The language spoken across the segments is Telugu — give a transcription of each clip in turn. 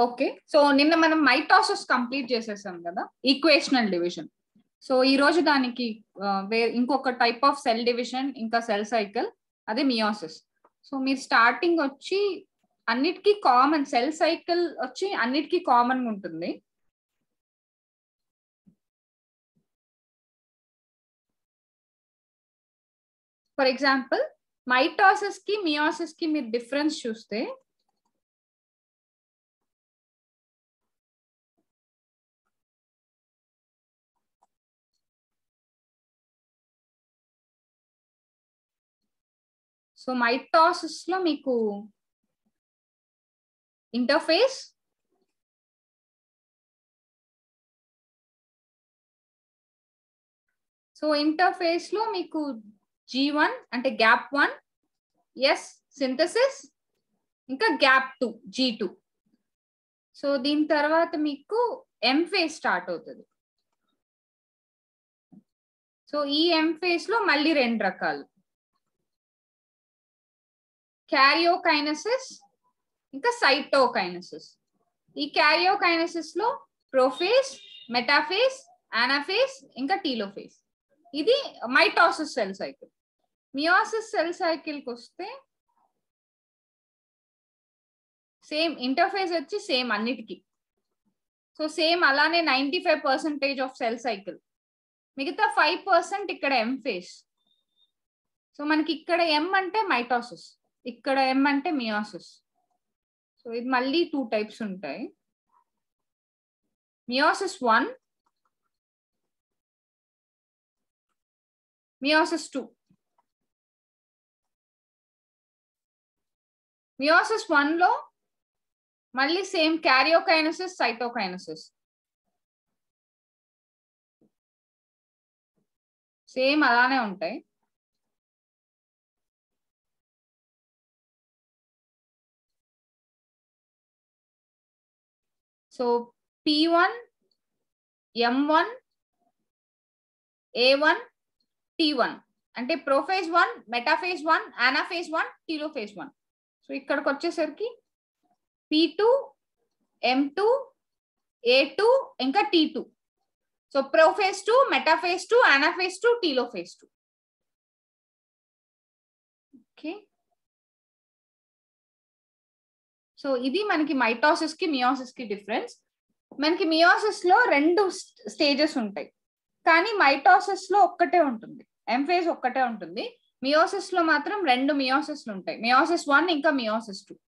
ఓకే సో నిన్న మనం మైటాసిస్ కంప్లీట్ చేసేసాం కదా ఈక్వేషనల్ డివిజన్ సో ఈ రోజు దానికి ఆ, వే- ఇంకొక టైప్ ఆఫ్ సెల్ డివిజన్ ఇంకా సెల్ సైకిల్ అదే మియోసిస్ సో మీరు స్టార్టింగ్ వచ్చి అన్నిటికీ కామన్ సెల్ సైకిల్ వచ్చి అన్నిటికీ కామన్ ఉంటుంది ఫర్ ఎగ్జాంపుల్ మైటాసిస్ కి మియోసిస్ కి మీరు డిఫరెన్స్ చూస్తే సో మైటాసిస్ లో మీకు ఇంటర్ఫేస్ సో ఇంటర్ఫేస్ లో మీకు జీ వన్ అంటే గ్యాప్ వన్ ఎస్ సింథసిస్ ఇంకా gap two G two so దీని తర్వాత మీకు ఎం ఫేజ్ స్టార్ట్ అవుతుంది సో ఈ ఎం ఫేజ్ లో మళ్ళీ రెండు రకాలు క్యారియోకైనసిస్ ఇంకా సైటోకైనసిస్ ఈ క్యారియోకైనసిస్ లో ప్రోఫేస్ మెటాఫేస్ ఆనాఫేస్ ఇంకా టీలోఫేస్ ఇది mitosis cell cycle meiosis cell cycle కి వస్తే సేమ్ ఇంటర్ఫేస్ వచ్చి సేమ్ అన్నిటికీ సో సేమ్ అలానే ninety five percentage of cell cycle మిగతా ఫైవ్ పర్సెంట్ ఇక్కడ ఎం ఫేస్ సో మనకి ఇక్కడ ఎం అంటే మైటాసిస్ ఇక్కడ ఎం అంటే మియోసిస్ సో ఇది మళ్ళీ టూ టైప్స్ ఉంటాయి meiosis one meiosis two meiosis one లో మళ్ళీ సేమ్ క్యారియోకైనసిస్ సైటోకైనసిస్ సేమ్ అలానే ఉంటాయి so P one M one A one T one అంటే prophase one metaphase one anaphase one telophase one so ఇక్కడికి వచ్చేసరికి P two M two A two ఇంకా T two so prophase two metaphase two anaphase two telophase two okay so ఇది మనకి మైటాసిస్ కి మియోసిస్ కి డిఫరెన్స్ మనకి మియోసిస్ లో రెండు స్టేజెస్ ఉంటాయి కానీ మైటాసిస్ లో ఒక్కటే ఉంటుంది ఎంఫేజ్ ఒక్కటే ఉంటుంది మియోసిస్ లో మాత్రం రెండు మియోసిస్ ఉంటాయి మియోసిస్ వన్ ఇంకా meiosis two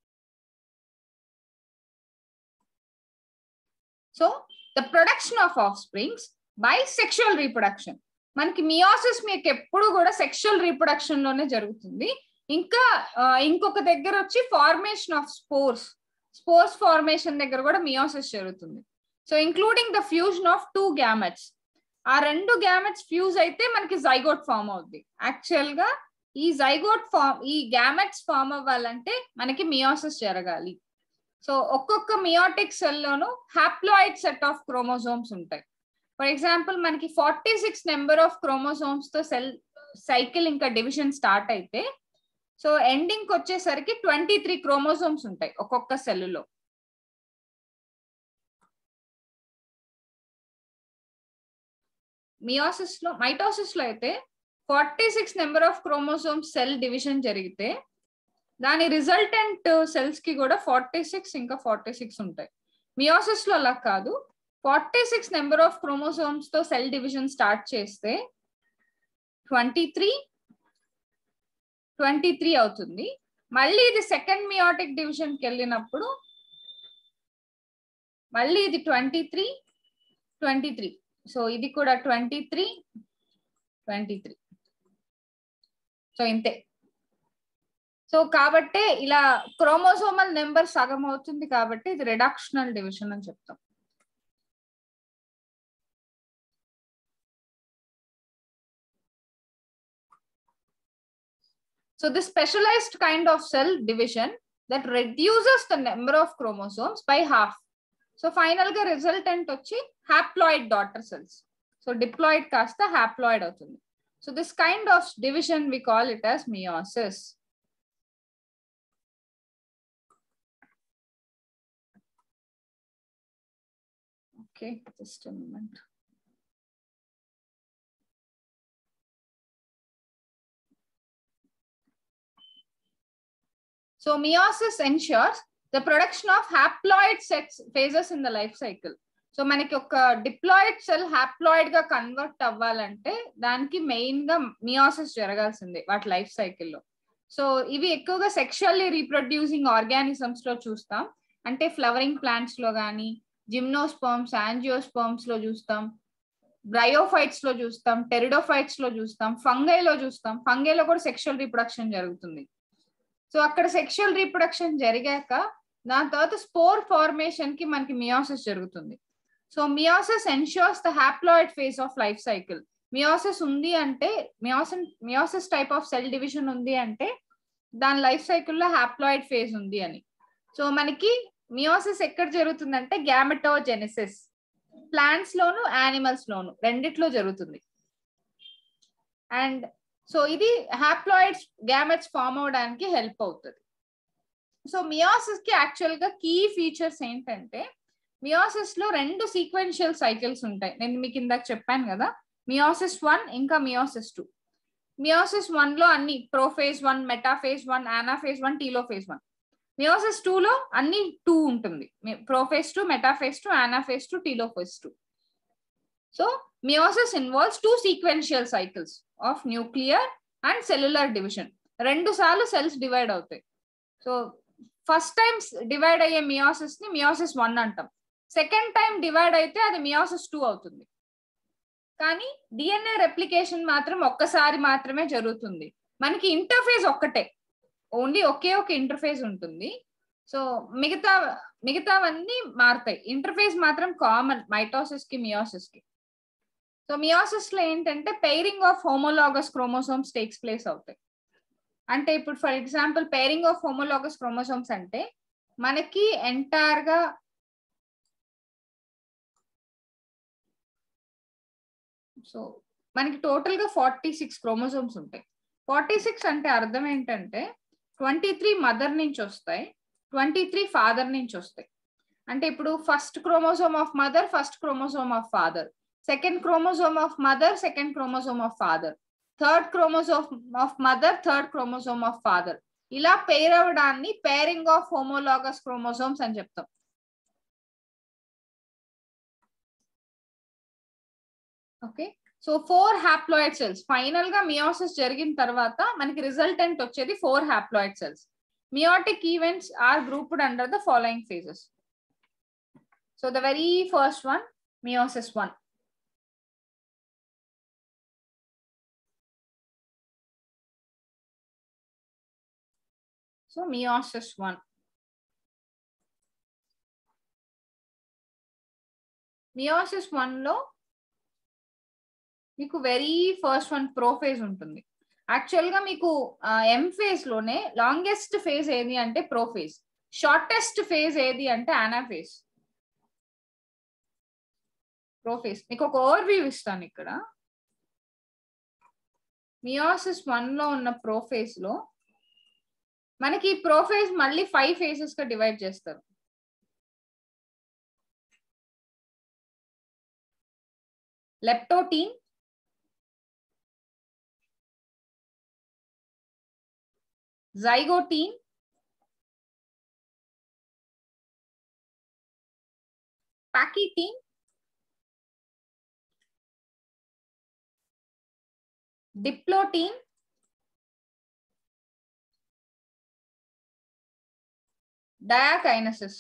so the production of offsprings by sexual reproduction మనకి మియోసిస్ మీకు ఎప్పుడు కూడా సెక్షువల్ రీప్రొడక్షన్ లోనే జరుగుతుంది ఇంకా ఆ, ఇంకొక దగ్గర వచ్చి formation of spores spores formation దగ్గర కూడా మియోసిస్ జరుగుతుంది so including the fusion of two gametes ఆ రెండు గ్యామెట్స్ ఫ్యూజ్ అయితే మనకి జైగోట్ ఫామ్ అవుద్ది యాక్చువల్ గా ఈ జైగోట్ ఫామ్ ఈ గ్యామెట్స్ ఫామ్ అవ్వాలంటే మనకి మియోసిస్ జరగాలి సో ఒక్కొక్క మియోటిక్ సెల్ లోను హ్యాప్లాయిడ్ సెట్ ఆఫ్ క్రోమోజోమ్స్ ఉంటాయి ఫర్ ఎగ్జాంపుల్ మనకి forty six number of chromosomes తో సెల్ సైకిల్ ఇంకా డివిజన్ స్టార్ట్ అయితే సో ఎండింగ్ వచ్చేసరికి ట్వంటీ త్రీ క్రోమోజోమ్స్ ఉంటాయి ఒక్కొక్క సెల్లులో మియోసిస్ లో మైటోసిస్ లో అయితే forty six number of chromosomes cell division జరిగితే దాని రిజల్టెంట్ సెల్స్ కి కూడా ఫార్టీ సిక్స్ ఇంకా ఫార్టీ సిక్స్ ఉంటాయి మియోసిస్ లో అలా కాదు forty six number of chromosomes తో సెల్ డివిజన్ స్టార్ట్ చేస్తే ట్వంటీ త్రీ ట్వంటీ త్రీ అవుతుంది మళ్ళీ ఇది సెకండ్ మియోటిక్ డివిజన్ కి వెళ్ళినప్పుడు మళ్ళీ ఇది twenty three twenty three so ఇది కూడా twenty three twenty three so ఇంతే సో కాబట్టే ఇలా క్రోమోసోమల్ నెంబర్ సగం అవుతుంది కాబట్టి ఇది రిడక్షనల్ డివిజన్ అని చెప్తాం So this specialized kind of cell division that reduces the number of chromosomes by half. So final గా రిజల్టెంట్ వచ్చి haploid daughter cells so diploid కాస్త హ్యాప్లాయిడ్ అవుతుంది so this kind of division we call it as meiosis Okay, just a moment. So meiosis ensures the production of haploid sex phases in the life cycle. So మనకి ఒక డిప్లాయిడ్ సెల్ హ్యాప్లాయిడ్ గా కన్వర్ట్ అవ్వాలంటే దానికి మెయిన్ గా మియాసిస్ జరగాల్సిందే వాటి లైఫ్ సైకిల్లో సో ఇవి ఎక్కువగా సెక్షువల్లీ రీప్రొడ్యూసింగ్ ఆర్గానిజమ్స్ లో చూస్తాం అంటే ఫ్లవరింగ్ ప్లాంట్స్ లో కానీ జిమ్నోస్పర్మ్స్ యాంజియోస్పర్మ్స్ లో చూస్తాం బ్రయోఫైట్స్ లో చూస్తాం టెరిడోఫైట్స్ లో చూస్తాం ఫంగైలో చూస్తాం ఫంగైలో కూడా సెక్షువల్ రీప్రొడక్షన్ జరుగుతుంది సో అక్కడ సెక్షువల్ రీప్రొడక్షన్ జరిగాక దాని తర్వాత స్పోర్ ఫార్మేషన్ కి మనకి మియాసిస్ జరుగుతుంది so meiosis ensures the haploid phase of life cycle meiosis ఉంది అంటే మియాసిన్ meiosis type of cell division ఉంది అంటే దాని లైఫ్ సైకిల్లో హ్యాప్లాయిడ్ ఫేజ్ ఉంది అని సో మనకి మియోసిస్ ఎక్కడ జరుగుతుందంటే గ్యామెటోజెనిసిస్ ప్లాంట్స్ లోను యానిమల్స్ లోను రెండిట్లో జరుగుతుంది అండ్ సో ఇది హ్యాప్లాయిడ్స్ గ్యామెట్స్ ఫామ్ అవడానికి హెల్ప్ అవుతుంది సో మియోసిస్ కి యాక్చువల్ గా కీ ఫీచర్స్ ఏంటంటే మియోసిస్ లో రెండు సీక్వెన్షియల్ సైకిల్స్ ఉంటాయి నేను మీకు ఇందాక చెప్పాను కదా మియోసిస్ వన్ ఇంకా మియోసిస్ టూ మియోసిస్ వన్ లో అన్ని prophase one metaphase one anaphase one telophase one meiosis two లో అన్ని టూ ఉంటుంది prophase two metaphase two anaphase two telophase two so meiosis involves two sequential cycles of nuclear and cellular division రెండు సార్లు సెల్స్ డివైడ్ అవుతాయి సో ఫస్ట్ టైం డివైడ్ అయ్యే మియోసిస్ ని మియోసిస్ వన్ అంటాం సెకండ్ టైం డివైడ్ అయితే అది మియోసిస్ టూ అవుతుంది కానీ డిఎన్ఏ రెప్లికేషన్ మాత్రం ఒక్కసారి మాత్రమే జరుగుతుంది మనకి ఇంటర్ఫేస్ ఒక్కటే ఓన్లీ ఒకే ఒక ఇంటర్ఫేస్ ఉంటుంది సో మిగతా మిగతావన్నీ మారుతాయి ఇంటర్ఫేస్ మాత్రం కామన్ మైటోసిస్ కి మియోసిస్ కి సో మియోసిస్ లో ఏంటంటే pairing of homologous chromosomes takes place అవుతాయి అంటే ఇప్పుడు for example pairing of homologous chromosomes అంటే మనకి ఎంటైర్ గా సో మనకి టోటల్ గా ఫార్టీ సిక్స్ క్రోమోసోమ్స్ ఉంటాయి ఫార్టీ సిక్స్ అంటే అర్థం ఏంటంటే ట్వంటీ త్రీ మదర్ నుంచి వస్తాయి ట్వంటీ త్రీ ఫాదర్ నుంచి వస్తాయి అంటే ఇప్పుడు first chromosome of mother first chromosome of father second chromosome of mother second chromosome of father third chromosome of mother third chromosome of father ఇలా పేర్ అవ్వడాన్ని పేరింగ్ ఆఫ్ హోమోలాగస్ క్రోమోసోమ్స్ అని చెప్తాం okay so four haploid cells final గా మియోసిస్ జరిగిన తర్వాత మనకి రిజల్టెంట్ వచ్చేది four haploid cells meiotic events are grouped under the following phases so the very first one meiosis one So meiosis one. Meiosis one లో మీకు వెరీ ఫస్ట్ వన్ ప్రోఫేజ్ ఉంటుంది యాక్చువల్ గా మీకు ఎం ఫేజ్ లోనే లాంగెస్ట్ ఫేజ్ ఏది అంటే ప్రోఫేజ్ షార్టెస్ట్ ఫేజ్ ఏది అంటే ఆనాఫేజ్ ప్రోఫేజ్ మీకు ఒక ఓవర్ వ్యూ ఇస్తాను ఇక్కడ మియోసిస్ వన్ లో ఉన్న ప్రోఫేజ్ లో మనకి ప్రోఫేజ్ మళ్ళీ ఫైవ్ ఫేజెస్ గా డివైడ్ చేస్తారు leptotene zygotene pachytene diplotene diakinesis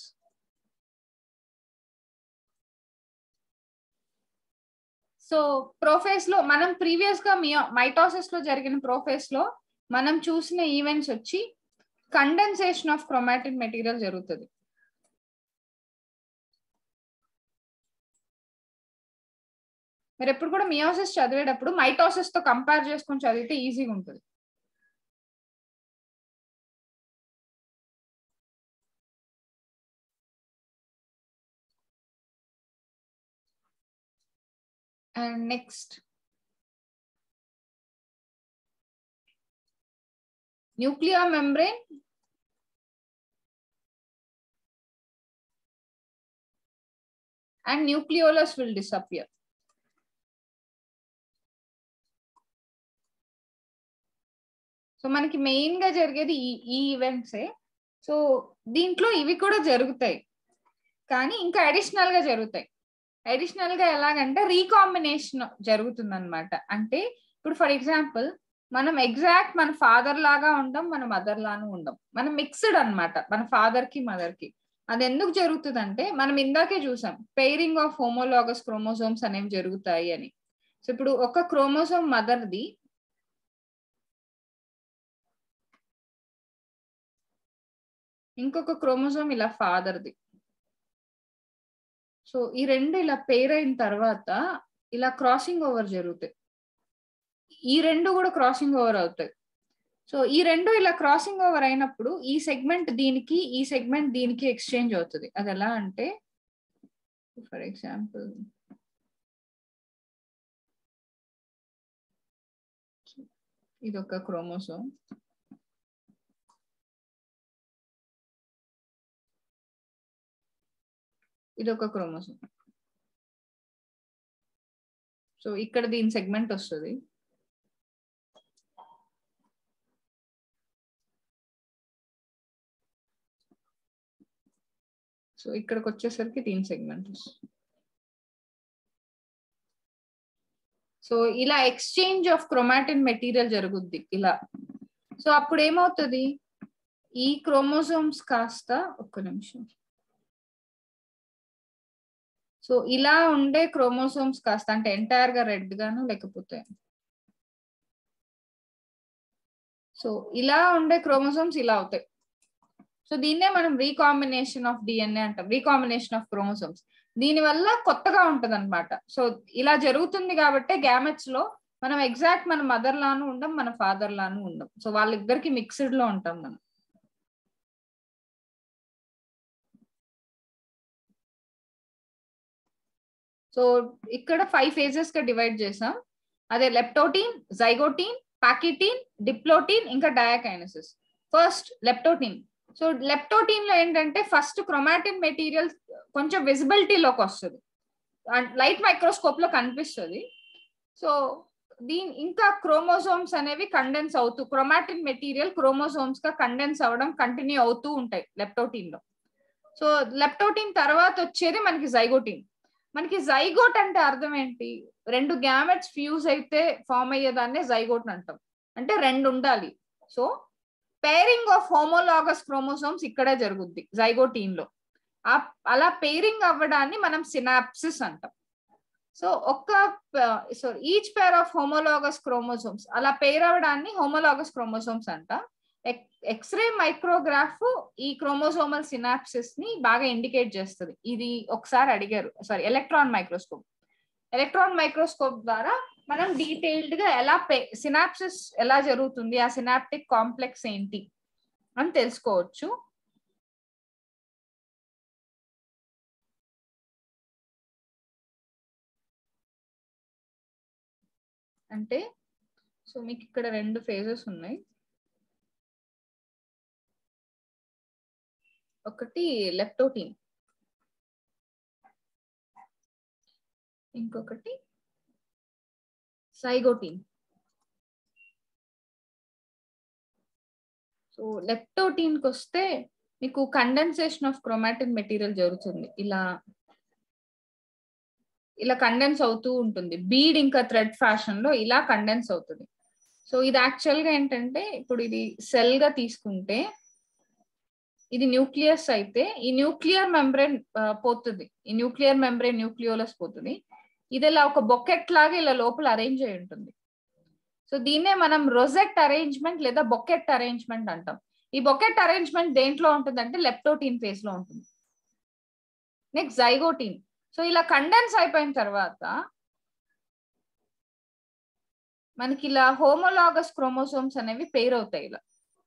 so prophase లో మనం ప్రీవియస్ గా మియో మైటోసిస్ లో జరిగిన ప్రోఫేస్ లో మనం చూసిన ఈవెంట్స్ వచ్చి కండెన్సేషన్ ఆఫ్ క్రొమాటిన్ మెటీరియల్ జరుగుతుంది మీరు ఎప్పుడు కూడా మియోసిస్ చదివేటప్పుడు మైటోసిస్ తో కంపేర్ చేసుకొని చదివితే ఈజీగా ఉంటుంది and next nuclear membrane and nucleolus will disappear so మనకి మెయిన్ గా జరిగేది ఈ ఈ ఈవెంట్సే సో దీంట్లో ఇవి కూడా జరుగుతాయి కానీ ఇంకా అడిషనల్ గా జరుగుతాయి అడిషనల్ గా ఎలాగంటే రీకాంబినేషన్ జరుగుతుంది అనమాట అంటే ఇప్పుడు ఫర్ ఎగ్జాంపుల్ మనం ఎగ్జాక్ట్ మన ఫాదర్ లాగా ఉండం మన మదర్ లాగా ఉండం మనం మిక్స్డ్ అన్నమాట మన ఫాదర్ కి మదర్ కి అది ఎందుకు జరుగుతుంది అంటే మనం ఇందాకే చూసాం పెయిరింగ్ ఆఫ్ హోమోలాగస్ క్రోమోజోమ్స్ అనేవి జరుగుతాయి అని సో ఇప్పుడు ఒక క్రోమోజోమ్ మదర్ది ఇంకొక క్రోమోజోమ్ ఇలా ఫాదర్ది సో ఈ రెండు ఇలా పేర్ అయిన తర్వాత ఇలా క్రాసింగ్ ఓవర్ జరుగుతాయి ఈ రెండు కూడా క్రాసింగ్ ఓవర్ అవుతాయి సో ఈ రెండు ఇలా క్రాసింగ్ ఓవర్ అయినప్పుడు ఈ సెగ్మెంట్ దీనికి ఈ సెగ్మెంట్ దీనికి ఎక్స్చేంజ్ అవుతుంది అది ఎలా అంటే ఫర్ ఎగ్జాంపుల్ ఇది ఒక క్రోమోసోమ్ ఇది ఒక క్రోమోసోమ్ సో ఇక్కడ దీని సెగ్మెంట్ వస్తుంది సో ఇక్కడికి వచ్చేసరికి దీని సెగ్మెంట్ వస్తుంది సో ఇలా ఎక్స్చేంజ్ ఆఫ్ క్రొమాటిన్ మెటీరియల్ జరుగుద్ది ఇలా సో అప్పుడు ఏమవుతుంది ఈ క్రోమోజోమ్స్ కాస్త ఒక్క నిమిషం సో ఇలా ఉండే క్రోమోసోమ్స్ కాస్త అంటే ఎంటైర్ గా రెడ్ గాను లేకపోతే సో ఇలా ఉండే క్రోమోసోమ్స్ ఇలా అవుతాయి సో దీన్నే మనం రీకాంబినేషన్ ఆఫ్ డిఎన్ఏ అంటాం రీకాంబినేషన్ ఆఫ్ క్రోమోసోమ్స్ దీని వల్ల కొత్తగా ఉంటది అనమాట సో ఇలా జరుగుతుంది కాబట్టి గ్యామెట్స్ లో మనం ఎగ్జాక్ట్ మన మదర్ లాను ఉండం మన ఫాదర్ లాను ఉండం సో వాళ్ళిద్దరికి మిక్స్డ్ లో ఉంటాం మనం సో ఇక్కడ ఫైవ్ ఫేజెస్ గా డివైడ్ చేసాం అదే లెప్టోటీన్ జైగోటీన్ పాకిటీన్ డిప్లోటీన్ ఇంకా diakinesis first leptotene so leptotene లో ఏంటంటే ఫస్ట్ క్రొమాటిన్ మెటీరియల్ కొంచెం విజిబిలిటీలోకి వస్తుంది లైట్ మైక్రోస్కోప్ లో కనిపిస్తుంది సో దీని ఇంకా క్రోమోజోమ్స్ అనేవి కండెన్స్ అవుతూ క్రొమాటిన్ మెటీరియల్ క్రోమోజోమ్స్ గా కండెన్స్ అవ్వడం కంటిన్యూ అవుతూ ఉంటాయి లెప్టోటీన్ లో సో లెప్టోటీన్ తర్వాత వచ్చేది మనకి జైగోటీన్ మనకి జైగోట్ అంటే అర్థం ఏంటి రెండు గ్యామెట్స్ ఫ్యూజ్ అయితే ఫామ్ అయ్యేదాన్నే జైగోట్ అంటాం అంటే రెండు ఉండాలి so pairing of homologous chromosomes ఇక్కడే జరుగుద్ది జైగోటీన్ లో అలా పేరింగ్ అవ్వడాన్ని మనం సినాప్సిస్ అంటాం సో ఒక్క so each pair of homologous chromosomes అలా పేర్ అవ్వడాన్ని హోమోలాగస్ క్రోమోసోమ్స్ అంటాం ఎక్స్రే మైక్రోగ్రాఫ్ ఈ క్రోమోసోమల్ సినాప్సిస్ ని బాగా ఇండికేట్ చేస్తుంది ఇది ఒకసారి అడిగారు sorry electron microscope electron microscope ద్వారా మనం డీటెయిల్డ్ గా ఎలా సినాప్సిస్ ఎలా జరుగుతుంది ఆ సినాప్టిక్ కాంప్లెక్స్ ఏంటి అని తెలుసుకోవచ్చు అంటే సో మీకు ఇక్కడ రెండు ఫేజెస్ ఉన్నాయి ఒకటి లెప్టోటీన్ ఇంకొకటి సైగోటీన్ సో లెప్టోటీన్ కి వస్తే మీకు కండెన్సేషన్ ఆఫ్ క్రోమాటిన్ మెటీరియల్ జరుగుతుంది ఇలా ఇలా కండెన్స్ అవుతూ ఉంటుంది బీడ్ ఇంకా థ్రెడ్ ఫ్యాషన్ లో ఇలా కండెన్స్ అవుతుంది సో ఇది యాక్చువల్ గా ఏంటంటే ఇప్పుడు ఇది సెల్ గా తీసుకుంటే ఇది న్యూక్లియస్ అయితే ఈ న్యూక్లియర్ మెంబ్రెయిన్ పోతుంది ఈ న్యూక్లియర్ మెంబ్రెయిన్ న్యూక్లియోలస్ పోతుంది ఇది ఇలా ఒక బొకెట్ లాగా ఇలా లోపల అరేంజ్ అయి ఉంటుంది సో దీన్నే మనం రొజెట్ అరేంజ్మెంట్ లేదా బొకెట్ అరేంజ్మెంట్ అంటాం ఈ బొకెట్ అరేంజ్మెంట్ దేంట్లో ఉంటుంది అంటే లెప్టోటీన్ ఫేజ్ లో ఉంటుంది నెక్స్ట్ జైగోటీన్ సో ఇలా కండెన్స్ అయిపోయిన తర్వాత మనకి ఇలా హోమోలాగస్ క్రోమోసోమ్స్ అనేవి పేర్ అవుతాయి ఇలా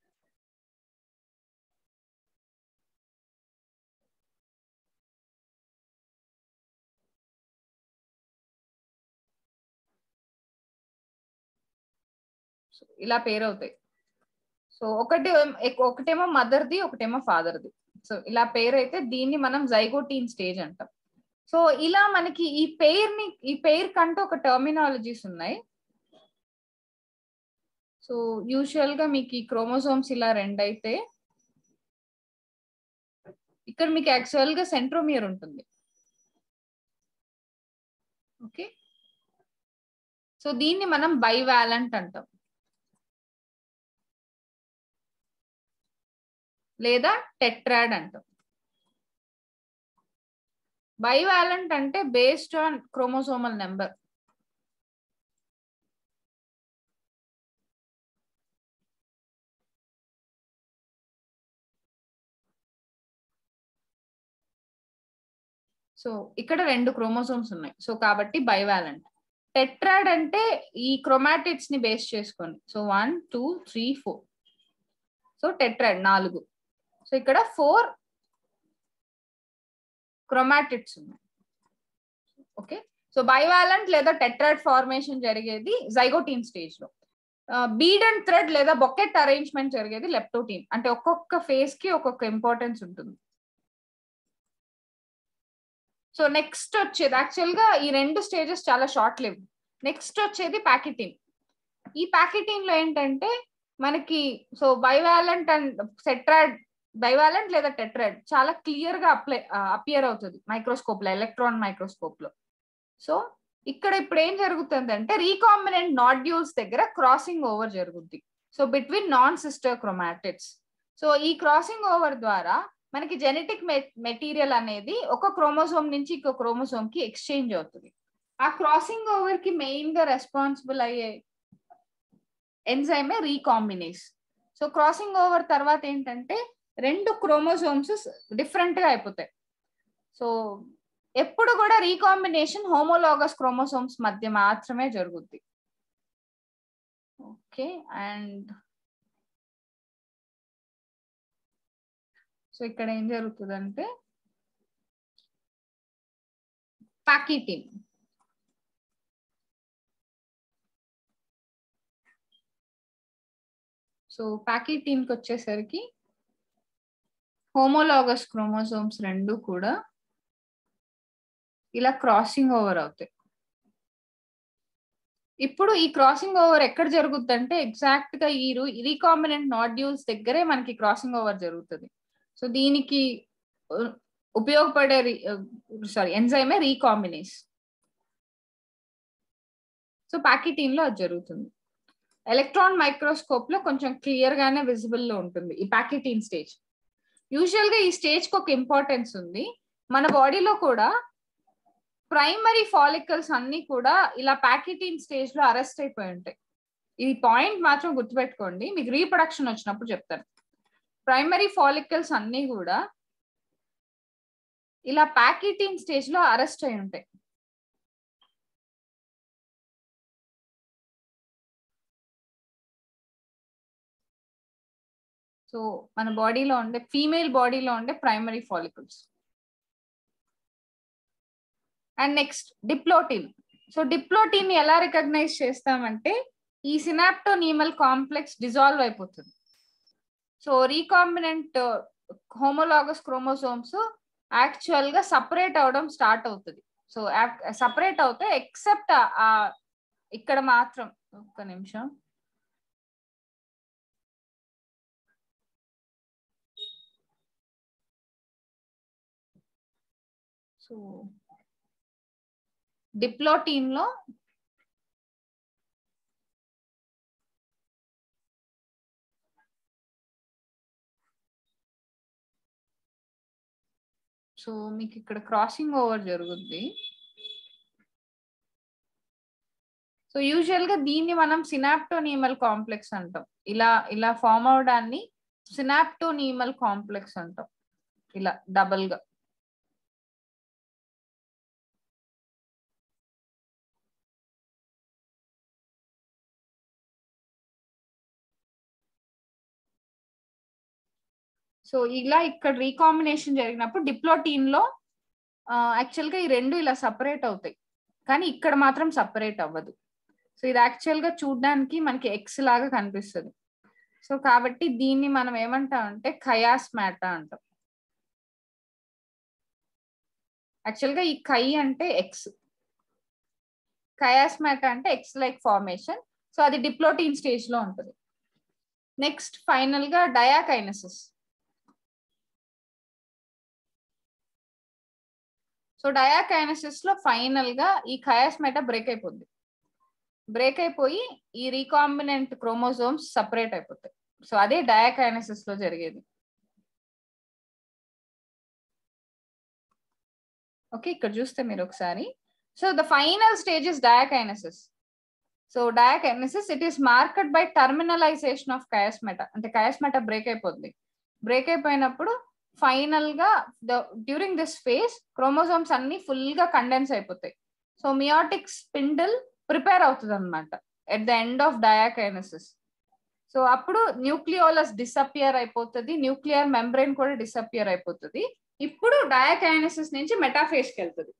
ఇలా పేరు అవుతాయి సో ఒకటి ఒకటేమో మదర్ది ఒకటేమో ఫాదర్ది సో ఇలా పేరు అయితే దీన్ని మనం జైగోటీన్ స్టేజ్ అంటాం సో ఇలా మనకి ఈ పెయిర్ ని ఈ పెయిర్ కంటూ ఒక టర్మినాలజీస్ ఉన్నాయి సో యూజువల్ గా మీకు ఈ క్రోమోసోమ్స్ ఇలా రెండు అయితే ఇక్కడ మీకు యాక్చువల్ గా సెంట్రోమియర్ ఉంటుంది ఓకే సో దీన్ని మనం బైవాలెంట్ అంటాం లేదా టెట్రాడ్ అంటాం బైవాలెంట్ అంటే based on chromosomal number so ఇక్కడ రెండు క్రోమోసోమ్స్ ఉన్నాయి సో కాబట్టి బైవాలెంట్ టెట్రాడ్ అంటే ఈ క్రోమాటిడ్స్ ని బేస్ చేసుకోండి so one two three four so tetrad నాలుగు సో ఇక్కడ ఫోర్ క్రోమాటిడ్స్ ఉన్నాయి ఓకే సో బైవాలెంట్ లేదా టెట్రాడ్ ఫార్మేషన్ జరిగేది జైగోటీన్ స్టేజ్ లో బీడ్ అండ్ థ్రెడ్ లేదా బొకెట్ అరేంజ్మెంట్ జరిగేది లెప్టోటీన్ అంటే ఒక్కొక్క ఫేజ్ కి ఒక్కొక్క ఇంపార్టెన్స్ ఉంటుంది సో నెక్స్ట్ వచ్చేది యాక్చువల్ గా ఈ రెండు స్టేజెస్ చాలా షార్ట్ లివ్ నెక్స్ట్ వచ్చేది ప్యాకెటిన్ ఈ ప్యాకెటిన్ లో ఏంటంటే మనకి so bivalent and tetrad bivalent లేదా టెట్రాడ్ చాలా క్లియర్ గా అప్లై అపియర్ అవుతుంది మైక్రోస్కోప్ లో ఎలక్ట్రాన్ మైక్రోస్కోప్ లో సో ఇక్కడ ఇప్పుడు ఏం జరుగుతుంది అంటే రీకాంబినెంట్ నాడ్యూల్స్ దగ్గర క్రాసింగ్ ఓవర్ జరుగుద్ది so between non sister chromatids so ఈ క్రాసింగ్ ఓవర్ ద్వారా మనకి జెనెటిక్ మెటీరియల్ అనేది ఒక క్రోమోసోమ్ నుంచి ఇంకో క్రోమోసోమ్ కి ఎక్స్చేంజ్ అవుతుంది ఆ క్రాసింగ్ ఓవర్ కి మెయిన్ గా రెస్పాన్సిబుల్ అయ్యే ఎన్జైమే రీకాంబినేస్ సో క్రాసింగ్ ఓవర్ తర్వాత ఏంటంటే రెండు క్రోమోసోమ్స్ డిఫరెంట్ గా అయిపోతాయి సో ఎప్పుడు కూడా రీకాంబినేషన్ హోమోలాగస్ క్రోమోసోమ్స్ మధ్య మాత్రమే జరుగుద్ది ఓకే అండ్ సో ఇక్కడ ఏం జరుగుతుందంటే పాకిటిన్ సో పాకిటిన్ కి వచ్చేసరికి హోమోలాగస్ క్రోమోసోమ్స్ రెండు కూడా ఇలా క్రాసింగ్ ఓవర్ అవుతాయి ఇప్పుడు ఈ క్రాసింగ్ ఓవర్ ఎక్కడ జరుగుద్ది అంటే ఎగ్జాక్ట్ గా ఈ రీకాంబినెంట్ నాడ్యూల్స్ దగ్గరే మనకి క్రాసింగ్ ఓవర్ జరుగుతుంది సో దీనికి ఉపయోగపడే సారీ ఎంజైమే రీకాంబినేస్ సో ప్యాకెటీన్ లో అది జరుగుతుంది ఎలక్ట్రాన్ మైక్రోస్కోప్ లో కొంచెం క్లియర్ గానే విజిబుల్ లో ఉంటుంది ఈ ప్యాకెటీన్ స్టేజ్ యూజువల్ గా ఈ స్టేజ్ కి ఒక ఇంపార్టెన్స్ ఉంది మన బాడీలో కూడా ప్రైమరీ ఫాలికల్స్ అన్ని కూడా ఇలా ప్యాకెటీన్ స్టేజ్ లో అరెస్ట్ అయిపోయి ఉంటాయి ఈ పాయింట్ మాత్రం గుర్తుపెట్టుకోండి మీకు రీప్రొడక్షన్ వచ్చినప్పుడు చెప్తాను ప్రైమరీ ఫాలికల్స్ అన్ని కూడా ఇలా ప్యాకెటీన్ స్టేజ్ లో అరెస్ట్ అయి ఉంటాయి సో మన బాడీలో ఉండే ఫీమేల్ బాడీలో ఉండే primary follicles and next diplotene so diplotene ఎలా రికగ్నైజ్ చేస్తామంటే ఈ సినాప్టోనీమల్ కాంప్లెక్స్ డిజాల్వ్ అయిపోతుంది so recombinant homologous chromosomes actual గా సపరేట్ అవడం స్టార్ట్ అవుతుంది సో సపరేట్ అవుతే ఎక్సెప్ట్ ఇక్కడ మాత్రం ఒక్క నిమిషం సో డిప్లోటీన్ లో సో మీకు ఇక్కడ క్రాసింగ్ ఓవర్ జరుగుద్ది సో యూజువల్ గా దీన్ని మనం సినాప్టోనీమల్ కాంప్లెక్స్ అంటాం ఇలా ఇలా ఫామ్ అవడాన్ని సినాప్టోనీమల్ కాంప్లెక్స్ అంటాం ఇలా డబల్ గా సో ఇలా ఇక్కడ రీకాంబినేషన్ జరిగినప్పుడు డిప్లోటీన్ లో యాక్చువల్ గా ఈ రెండు ఇలా సపరేట్ అవుతాయి కానీ ఇక్కడ మాత్రం సపరేట్ అవ్వదు సో ఇది యాక్చువల్ గా చూడడానికి మనకి ఎక్స్ లాగా కనిపిస్తుంది సో కాబట్టి దీన్ని మనం ఏమంటాం అంటే ఖయాస్ మ్యాటా అంటాం యాక్చువల్ గా ఈ కై అంటే ఎక్స్ కయాస్మాటా అంటే ఎక్స్ లైక్ ఫార్మేషన్ సో అది డిప్లోటీన్ స్టేజ్ లో ఉంటుంది నెక్స్ట్ ఫైనల్ గా డయాకైనసిస్ సో డయాకైనసిస్ లో ఫైనల్ గా ఈ కయాస్మెటా బ్రేక్ అయిపోద్ది బ్రేక్ అయిపోయి ఈ రీకాంబినెంట్ క్రోమోజోమ్స్ సపరేట్ అయిపోతాయి సో అదే డయాకైనసిస్ లో జరిగేది ఓకే ఇక్కడ చూస్తే మీరు ఒకసారి so the final stage is diakinesis so diakinesis it is marked by terminalization of chiasmata అంటే కయాస్మెటా బ్రేక్ అయిపోద్ది బ్రేక్ అయిపోయినప్పుడు ఫైనల్ గా డ్యూరింగ్ దిస్ ఫేజ్ క్రోమోజోమ్స్ అన్ని ఫుల్ గా కండెన్స్ అయిపోతాయి సో మియాటిక్ స్పిండిల్ ప్రిపేర్ అవుతుంది అనమాట at the end of diakinesis so అప్పుడు న్యూక్లియోలస్ డిసపియర్ అయిపోతుంది న్యూక్లియర్ మెంబ్రెయిన్ కూడా డిసపియర్ అయిపోతుంది ఇప్పుడు డయాకైనసిస్ నుంచి మెటాఫేస్కి వెళ్తుంది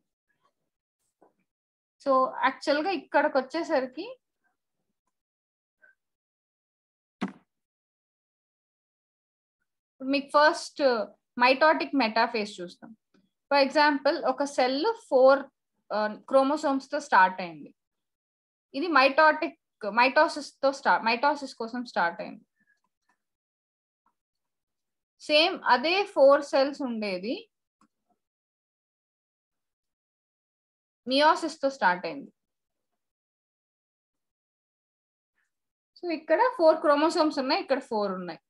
సో యాక్చువల్ గా ఇక్కడికి వచ్చేసరికి మీకు ఫస్ట్ మైటాటిక్ మెటాఫేస్ చూస్తాం ఫర్ ఎగ్జాంపుల్ ఒక సెల్ ఫోర్ క్రోమోసోమ్స్ తో స్టార్ట్ అయింది ఇది మైటాటిక్ మైటోసిస్ తో స్టార్ట్ మైటోసిస్ కోసం స్టార్ట్ అయింది సేమ్ అదే ఫోర్ సెల్స్ ఉండేది మియోసిస్ తో స్టార్ట్ అయింది సో ఇక్కడ ఫోర్ క్రోమోసోమ్స్ ఉన్నాయి ఇక్కడ ఫోర్ ఉన్నాయి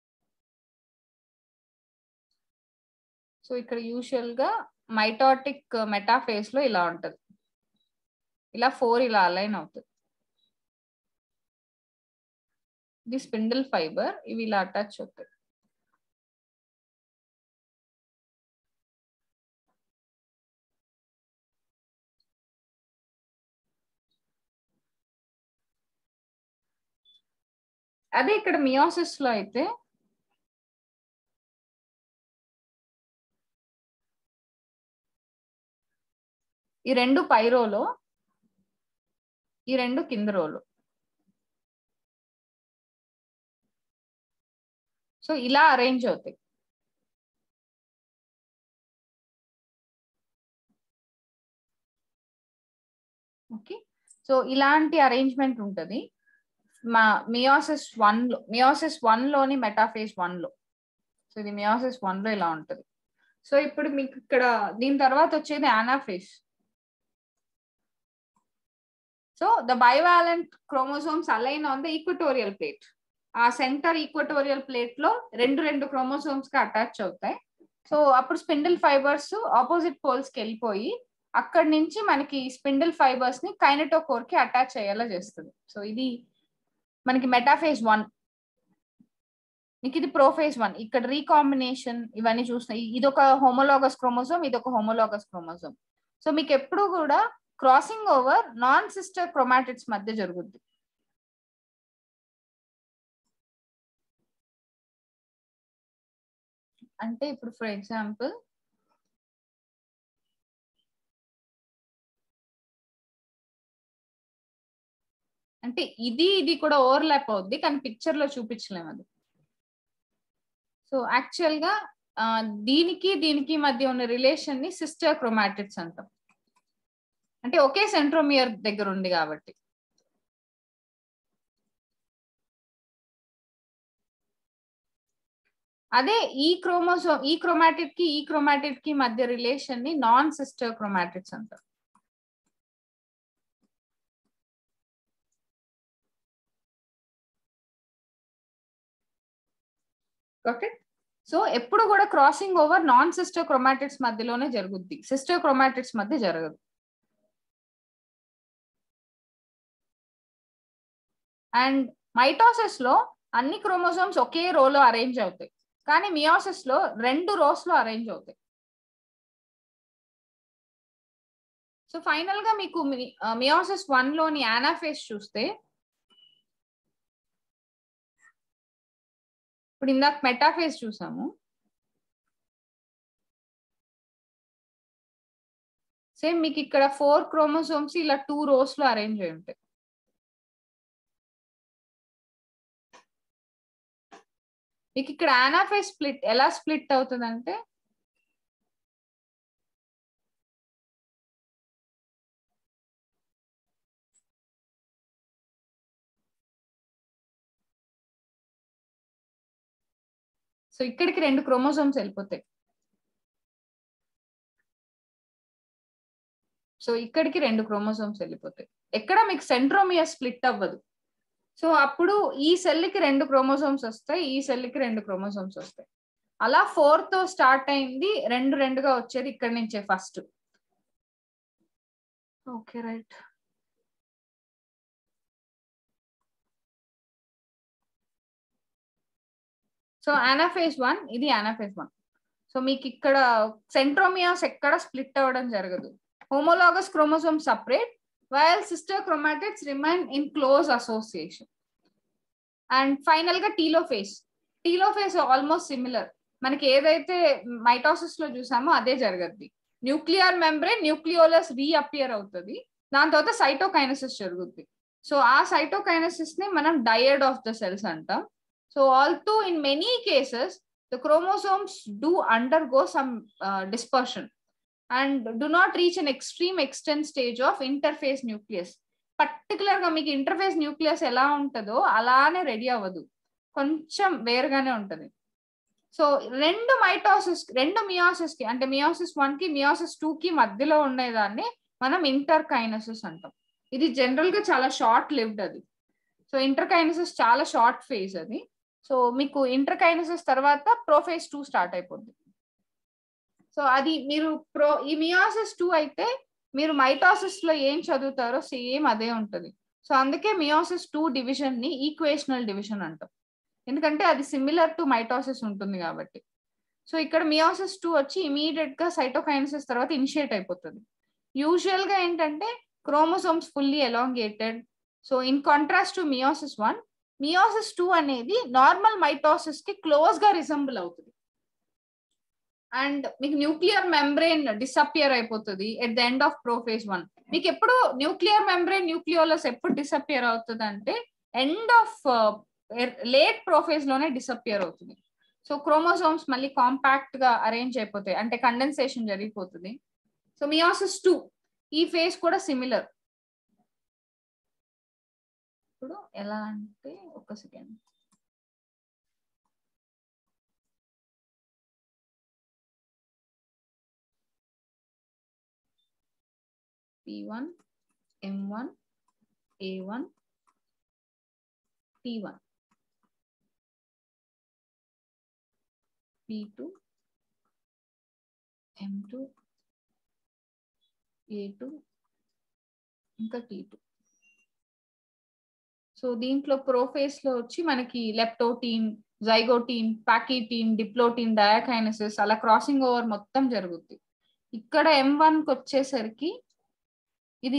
సో ఇక్కడ యూజువల్ గా మైటాటిక్ మెటాఫేస్ లో ఇలా ఉంటది ఇలా ఫోర్ ఇలా అలైన్ అవుతుంది ఇది స్పిండిల్ ఫైబర్ ఇవి ఇలా అటాచ్ అవుతాయి అదే ఇక్కడ మియోసిస్ లో అయితే ఈ రెండు పై రోలో ఈ రెండు కింద రోలు సో ఇలా అరేంజ్ అవుతాయి ఓకే సో ఇలాంటి అరేంజ్మెంట్ ఉంటుంది మా మియోసిస్ వన్ లో మియోసిస్ వన్ లోని మెటాఫేజ్ వన్ లో సో ఇది మియోసిస్ వన్ లో ఇలా ఉంటుంది సో ఇప్పుడు మీకు ఇక్కడ దీని తర్వాత వచ్చేది anaphase so the bivalent chromosomes align on the equatorial plate ఆ సెంటర్ ఈక్వటోరియల్ ప్లేట్ లో రెండు రెండు క్రోమోసోమ్స్ కి అటాచ్ అవుతాయి సో అప్పుడు స్పిండిల్ ఫైబర్స్ ఆపోజిట్ పోల్స్ కి వెళ్ళిపోయి అక్కడి నుంచి మనకి స్పిండిల్ ఫైబర్స్ ని కైనటోకోర్ కి అటాచ్ అయ్యేలా చేస్తుంది సో ఇది మనకి మెటాఫేజ్ వన్ మీకు ఇది ప్రోఫేజ్ వన్ ఇక్కడ రీకాంబినేషన్ ఇవన్నీ చూస్తున్నాయి ఇది ఒక హోమోలాగస్ క్రోమోజోమ్ ఇది ఒక హోమోలాగస్ క్రోమోజోమ్ సో మీకు ఎప్పుడు కూడా crossing over non sister chromatids మధ్య జరుగుద్ది అంటే ఇప్పుడు ఫర్ ఎగ్జాంపుల్ అంటే ఇది ఇది కూడా ఓవర్లాప్ అవుద్ది కానీ పిక్చర్ లో చూపించలేము అది సో యాక్చువల్ గా దీనికి దీనికి మధ్య ఉన్న రిలేషన్ ని సిస్టర్ క్రోమాటిడ్స్ అంటాం అంటే ఒకే సెంట్రోమియర్ దగ్గర ఉంది కాబట్టి అదే ఈ క్రోమోసోమ్ ఈ క్రోమాటిడ్ కి ఈ క్రోమాటిడ్ కి మధ్య రిలేషన్ ని నాన్ సిస్టర్ క్రోమాటిడ్స్ అంటారు ఓకే సో ఎప్పుడు కూడా crossing over non sister chromatids మధ్యలోనే జరుగుద్ది సిస్టర్ క్రోమాటిడ్స్ మధ్య జరగదు అండ్ మైటోసిస్ లో అన్ని క్రోమోసోమ్స్ ఒకే రోలో అరేంజ్ అవుతాయి కానీ మియోసిస్ లో రెండు రోస్ లో అరేంజ్ అవుతాయి సో ఫైనల్ గా మీకు మియోసిస్ వన్ లోని యానాఫేస్ చూస్తే ఇప్పుడు ఇందాక మెటాఫేస్ చూసాము సేమ్ మీకు ఇక్కడ ఫోర్ క్రోమోసోమ్స్ ఇలా టూ రోస్ లో అరేంజ్ అయి ఉంటాయి మీకు ఇక్కడ ఆనాఫేస్ స్ప్లిట్ ఎలా స్ప్లిట్ అవుతుంది అంటే సో ఇక్కడికి రెండు క్రోమోజోమ్స్ వెళ్ళిపోతాయి సో ఇక్కడికి రెండు క్రోమోజోమ్స్ వెళ్ళిపోతాయి ఎక్కడ మీకు సెంట్రోమియర్ స్ప్లిట్ అవ్వదు సో అప్పుడు ఈ సెల్కి రెండు క్రోమోజోమ్స్ వస్తాయి ఈ సెల్కి రెండు క్రోమోజోమ్స్ వస్తాయి అలా ఫోర్ తో స్టార్ట్ అయింది రెండు రెండుగా వచ్చేది ఇక్కడ నుంచే first okay right so anaphase one ఇది ఆనాఫేజ్ వన్ సో మీకు ఇక్కడ సెంట్రోమియాస్ ఎక్కడ స్ప్లిట్ అవ్వడం జరగదు homologous chromosome separate while sister chromatids remain in close association and final గా టీలోఫేస్ టీలోఫేస్ ఆల్మోస్ట్ సిమిలర్ మనకి ఏదైతే మైటోసిస్ లో చూసామో అదే జరగద్ది న్యూక్లియర్ మెంబ్రెయిన్ న్యూక్లియోలస్ రీఅపియర్ అవుతుంది దాని తర్వాత సైటోకైనసిస్ జరుగుద్ది సో ఆ సైటోకైనసిస్ ని మనం డయర్డ్ ఆఫ్ ద సెల్స్ అంటాం so although in many cases the chromosomes do undergo some dispersion and do not reach an extreme extent stage of interphase nucleus particular గా మీకు ఇంటర్ఫేస్ న్యూక్లియస్ ఎలా ఉంటుందో అలానే రెడీ అవ్వదు కొంచెం వేరుగానే ఉంటది సో రెండు మైటోసిస్ రెండు మియాసిస్ కి అంటే మియాసిస్ వన్ కి మియాసిస్ టూ కి మధ్యలో ఉండేదాన్ని మనం ఇంటర్ కైనసిస్ అంటాం ఇది జనరల్ గా చాలా షార్ట్ లివ్డ్ అది సో ఇంటర్ కైనసిస్ చాలా షార్ట్ ఫేజ్ అది సో మీకు ఇంటర్ కైనసిస్ తర్వాత ప్రోఫేజ్ టూ స్టార్ట్ అయిపోద్ది సో అది మీరు ప్రో ఈ మియాసిస్ టూ అయితే మీరు మైటాసిస్ లో ఏం చదువుతారో సేమ్ అదే ఉంటుంది సో అందుకే మియాసిస్ టూ డివిజన్ ని ఈక్వేషనల్ డివిజన్ అంటాం ఎందుకంటే అది సిమిలర్ టు మైటాసిస్ ఉంటుంది కాబట్టి సో ఇక్కడ మియాసిస్ టూ వచ్చి ఇమీడియట్ గా సైటోకైనసిస్ తర్వాత ఇనిషియేట్ అయిపోతుంది యూజువల్ గా ఏంటంటే chromosomes fully elongated so in contrast to meiosis one meiosis two అనేది నార్మల్ మైటోసిస్ కి క్లోజ్ గా రిజంబుల్ అవుతుంది అండ్ మీకు న్యూక్లియర్ మెంబ్రెయిన్ డిసపియర్ అయిపోతుంది at the end of prophase one మీకు ఎప్పుడు న్యూక్లియర్ మెంబ్రెయిన్ న్యూక్లియోలస్ ఎప్పుడు డిసపియర్ అవుతుంది అంటే ఎండ్ ఆఫ్ లేట్ ప్రోఫేజ్ లోనే డిసపియర్ అవుతుంది సో క్రోమోసోమ్స్ మళ్ళీ కాంపాక్ట్ గా అరేంజ్ అయిపోతాయి అంటే కండెన్సేషన్ జరిగిపోతుంది సో మియాసిస్ టూ ఈ ఫేజ్ కూడా సిమిలర్ ఇప్పుడు ఎలా అంటే ఒక second P one M one A one T one P two M two A two ఇంకా టీ టూ సో దీంట్లో ప్రోఫేస్ లో వచ్చి మనకి leptotene zygotene pachytene diplotene diakinesis అలా క్రాసింగ్ ఓవర్ మొత్తం జరుగుద్ది ఇక్కడ ఎం వన్ కి వచ్చేసరికి ఇది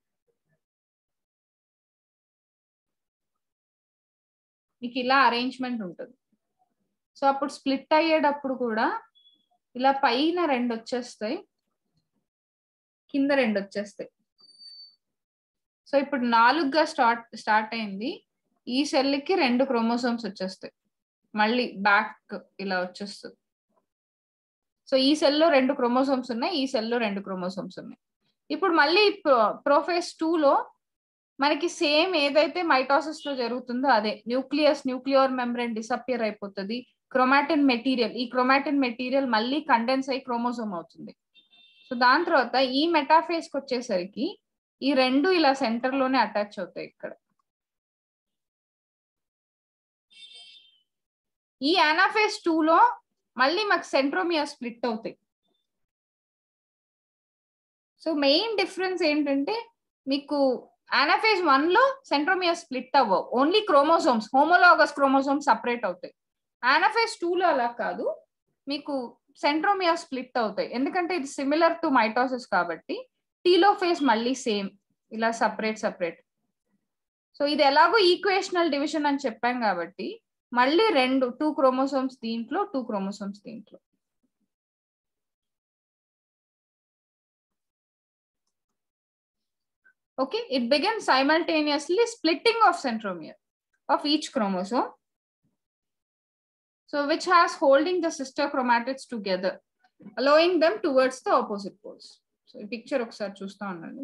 మీకు ఇలా అరేంజ్మెంట్ ఉంటుంది సో అప్పుడు స్ప్లిట్ అయ్యేటప్పుడు కూడా ఇలా పైన రెండు వచ్చేస్తాయి కింద రెండు వచ్చేస్తాయి సో ఇప్పుడు నాలుగుగా స్టార్ట్ స్టార్ట్ అయింది ఈ సెల్కి రెండు క్రోమోసోమ్స్ వచ్చేస్తాయి మళ్ళీ బ్యాక్ ఇలా వచ్చేస్తుంది సో ఈ సెల్లో రెండు క్రోమోసోమ్స్ ఉన్నాయి ఈ సెల్లో రెండు క్రోమోసోమ్స్ ఉన్నాయి ఇప్పుడు మళ్ళీ ప్రోఫేస్ లో మనకి సేమ్ ఏదైతే మైటాసిస్ లో జరుగుతుందో అదే న్యూక్లియస్ న్యూక్లియర్ మెంబ్రెయిన్ డిసపియర్ అయిపోతుంది క్రోమాటిన్ మెటీరియల్ ఈ క్రోమాటిన్ మెటీరియల్ మళ్ళీ కండెన్స్ అయ్యి క్రోమోసోమ్ అవుతుంది సో దాని తర్వాత ఈ మెటాఫేస్ కి వచ్చేసరికి ఈ రెండు ఇలా సెంటర్ లోనే అటాచ్ అవుతాయి ఇక్కడ ఈ అనాఫేస్ లో మళ్ళీ మాకు సెంట్రోమియా స్ప్లిట్ అవుతాయి సో మెయిన్ డిఫరెన్స్ ఏంటంటే మీకు అనాఫేజ్ వన్ లో సెంట్రోమియా స్ప్లిట్ అవ్వవు only chromosomes homologous chromosomes separate అవుతాయి అనాఫేజ్ లో అలా కాదు మీకు సెంట్రోమియా స్ప్లిట్ అవుతాయి ఎందుకంటే ఇది సిమిలర్ టు మైటోసిస్ కాబట్టి టీలోఫేజ్ మళ్ళీ సేమ్ ఇలా సపరేట్ సపరేట్ సో ఇది ఎలాగో ఈక్వేషనల్ డివిజన్ అని చెప్పాం కాబట్టి మళ్ళీ రెండు టూ క్రోమోసోమ్స్ దీంట్లో టూ క్రోమోసోమ్స్ దీంట్లో okay it begins simultaneously splitting of centromere of each chromosome so which has holding the sister chromatids together allowing them towards the opposite poles so ఈ పిక్చర్ ఒకసారి చూస్తా ఉండండి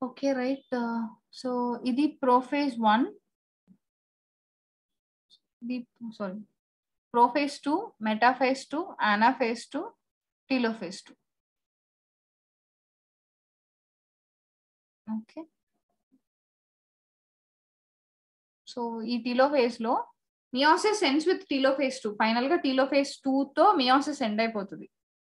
ఓకే రైట్ సో ఇది ప్రోఫేజ్ వన్ ఇది sorry prophase two metaphase two anaphase two telophase two okay so ఈ టీలోఫేజ్ లో meiosis ends with telophase two final గా టీలోఫేజ్ టూ తో మియోసిస్ ఎండ్ అయిపోతుంది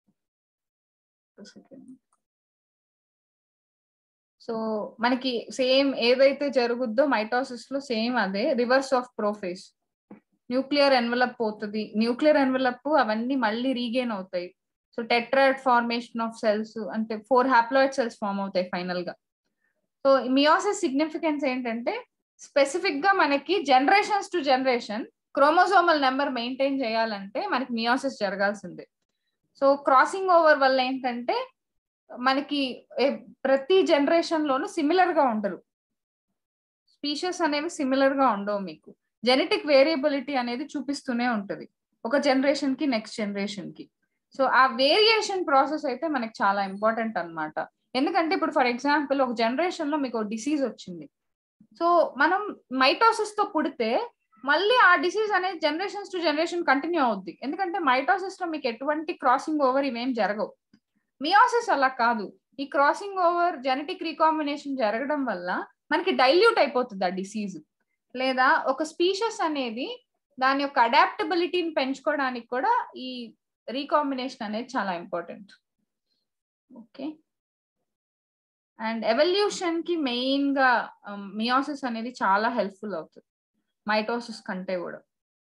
సో మనకి సేమ్ ఏదైతే జరుగుద్దో మైటోసిస్ లో సేమ్ అదే reverse of prophase nuclear envelope పోతుంది న్యూక్లియర్ ఎన్వలప్ అవన్నీ మళ్ళీ రీగెయిన్ అవుతాయి so tetrad formation of cells అంటే ఫోర్ హ్యాప్లాయిడ్ సెల్స్ ఫామ్ అవుతాయి ఫైనల్ గా సో మియోసిస్ సిగ్నిఫికెన్స్ ఏంటంటే స్పెసిఫిక్ గా మనకి generations to generation chromosomal number maintain చేయాలంటే మనకి మియోసిస్ జరగాల్సిందే సో క్రాసింగ్ ఓవర్ వల్ల ఏంటంటే మనకి ప్రతి జనరేషన్ లోను సిమిలర్ గా ఉండరు స్పీషెస్ అనేవి సిమిలర్ గా ఉండవు మీకు జెనెటిక్ వేరియబిలిటీ అనేది చూపిస్తూనే ఉంటది ఒక జనరేషన్ కి నెక్స్ట్ జనరేషన్ కి సో ఆ వేరియేషన్ ప్రాసెస్ అయితే మనకి చాలా ఇంపార్టెంట్ అనమాట ఎందుకంటే ఇప్పుడు ఫర్ ఎగ్జాంపుల్ ఒక జనరేషన్ లో మీకు డిసీజ్ వచ్చింది సో మనం మైటోసిస్ తో పుడితే మళ్ళీ ఆ డిసీజ్ అనేది జనరేషన్స్ టు జనరేషన్ కంటిన్యూ అవుద్ది ఎందుకంటే మైటోసిస్ లో మీకు ఎటువంటి క్రాసింగ్ ఓవర్ ఇవేం జరగవు మియోసిస్ అలా కాదు ఈ క్రాసింగ్ ఓవర్ జెనెటిక్ రీకాంబినేషన్ జరగడం వల్ల మనకి డైల్యూట్ అయిపోతుంది ఆ డిసీజ్ లేదా ఒక స్పీషస్ అనేది దాని యొక్క అడాప్టబిలిటీని పెంచుకోవడానికి కూడా ఈ రీకాంబినేషన్ అనేది చాలా ఇంపార్టెంట్ ఓకే అండ్ ఎవల్యూషన్ కి మెయిన్ గా మియోసిస్ అనేది చాలా హెల్ప్ఫుల్ అవుతుంది మైటోసిస్ కంటే కూడా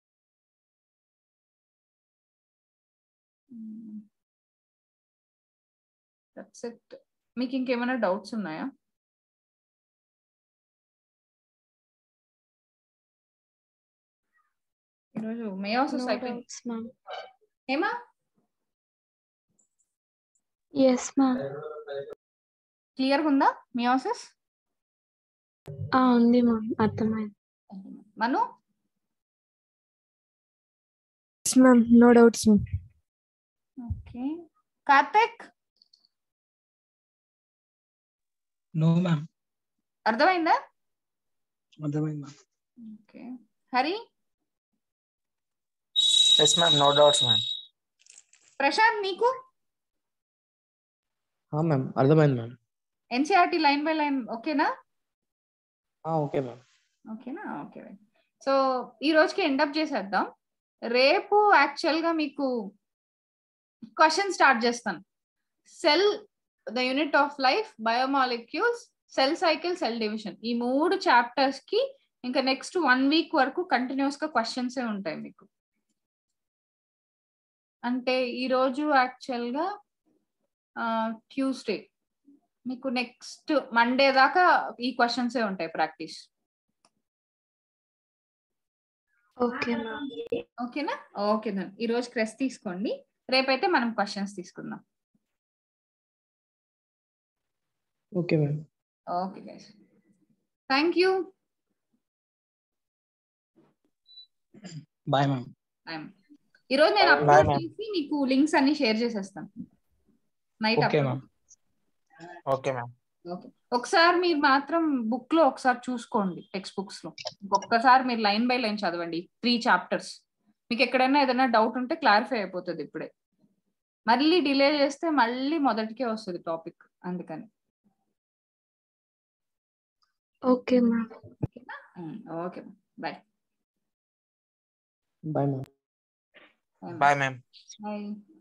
దట్స్ ఇట్ మీకు ఇంకేమైనా డౌట్స్ ఉన్నాయా ఈరోజు మియోసిస్ అయిపోయింది ఏమా ఎస్ మ్యామ్ క్లియర్ ఉందా మియోసిస్ ఉంది మ్యామ్ అర్థమైంది Manu ma'am no doubts ma'am okay Karthik no ma'am అర్థమైందా అర్థమైంది ma'am okay Hari yes ma'am no doubts ma'am Prashant నీకు మ్యామ్ అర్థమైంది ma'am NCERT line by line ఓకేనా ఓకే మ్యామ్ ఓకేనా ఓకే సో ఈ రోజుకి ఎండప్ చేసేద్దాం రేపు యాక్చువల్ గా మీకు క్వశ్చన్ స్టార్ట్ చేస్తాను cell the unit of life biomolecules cell cycle cell division ఈ మూడు చాప్టర్స్ కి ఇంకా నెక్స్ట్ వన్ వీక్ వరకు కంటిన్యూస్ గా క్వశ్చన్స్ ఉంటాయి మీకు అంటే ఈ రోజు యాక్చువల్ గా ట్యూస్డే మీకు నెక్స్ట్ మండే దాకా ఈ క్వశ్చన్స్ ఉంటాయి ప్రాక్టీస్ ఓకే మ్యామ్ ఓకేనా ఓకే దన్ ఈ రోజు క్రెస్ తీసుకోండి రేపైతే మనం క్వశ్చన్స్ తీసుకుందాం okay ma'am okay guys thank you bye ma'am ఈ రోజు నేను Bye, అప్లోడ్ ma'am. చేసి మీకు లింక్స్ అన్ని షేర్ చేసేస్తాను night okay ma'am okay ma'am okay ఒకసారి మీరు మాత్రం బుక్ లో ఒకసారి చూసుకోండి టెక్స్ట్ బుక్స్ లో ఒక్కసారి మీరు లైన్ బై లైన్ చదవండి త్రీ చాప్టర్స్ మీకు ఎక్కడైనా ఏదైనా డౌట్ ఉంటే క్లారిఫై అయిపోతుంది ఇప్పుడే మళ్ళీ డిలే చేస్తే మళ్ళీ మొదటికే వస్తుంది టాపిక్ అందుకని okay ma'am okay bye bye ma'am bye ma'am bye